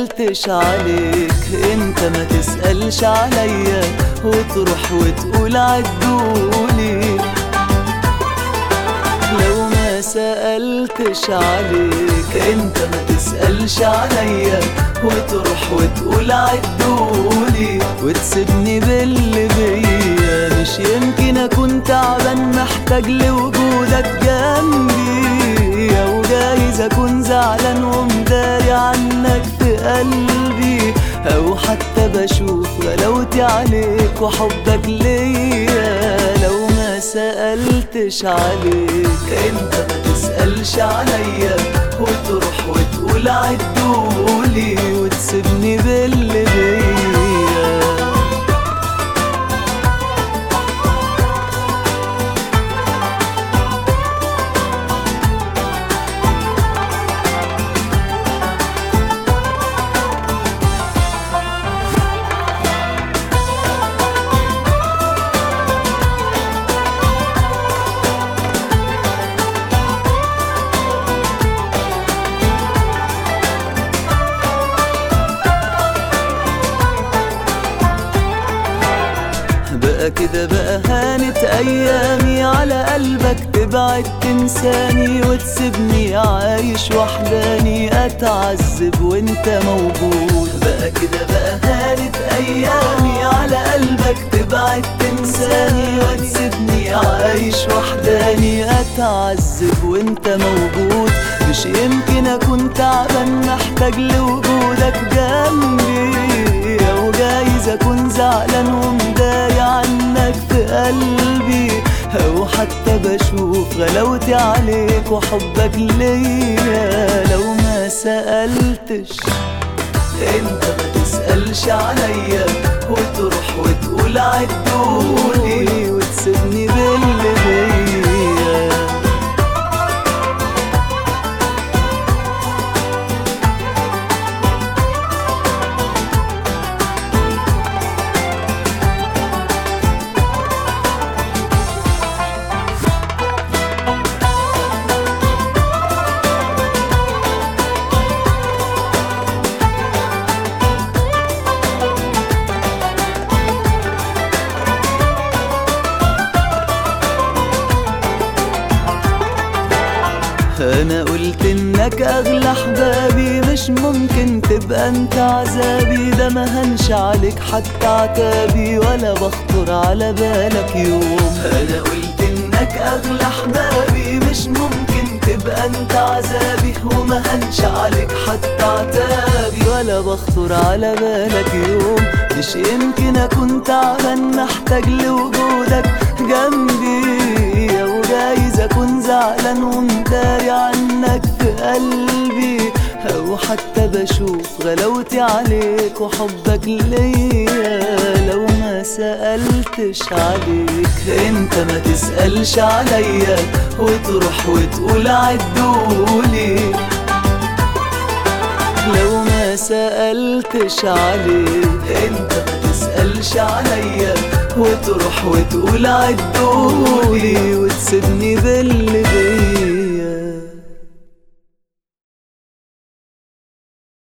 سألتش عليك انت ما تسألش عليا وتروح وتقول عدولي لو ما سألتش عليك انت ما تسألش عليا وتروح وتقول عدولي وتسيبني باللي بيا مش يمكن اكون تعبان محتاج لوجودك جنبي او جايز اكون زعلان ومداري عنك في قلبي او حتى بشوف غلاوتي عليك وحبك ليا لو ما سألتش عليك انت ما تسألش عليا وتروح وتقول عدولي وتسيبني باللي بيا بقى كده بقى هانت ايامي على قلبك تبعد تنساني وتسيبني عايش وحداني اتعذب وانت موجود بقى كده بقى هانت ايامي على قلبك تبعد تنساني وتسيبني عايش وحداني اتعذب وانت موجود مش يمكن اكون تعبان محتاج لوجودك جنبي او جايز اكون زعلان ومداري عنك في قلبي او حتى بشوف غلاوتي عليك وحبك ليا لو ما سألتش انت ما تسألش عليا وتروح وتقول عدولي وتسيبني باللي بيا انا قلت انك اغلى احبابي مش ممكن تبقى انت عذابي ده ما هنش عليك حتى عتابي ولا بخطر على بالك يوم انا قلت انك اغلى احبابي مش ممكن تبقى انت عذابي وما هنش عليك حتى عتابي ولا بخطر على بالك يوم مش يمكن اكون تعبان محتاج لوجودك جنبي او جايز اكون زعلان ومداري عنك في قلبي او حتى بشوف غلاوتي عليك وحبك ليا لو ما سألتش عليك انت ما تسألش عليا وتروح وتقول عدولي لو ما سألتش عليك انت ما تسألش عليا وتروح وتقول عدولي وتسيبني باللي بيا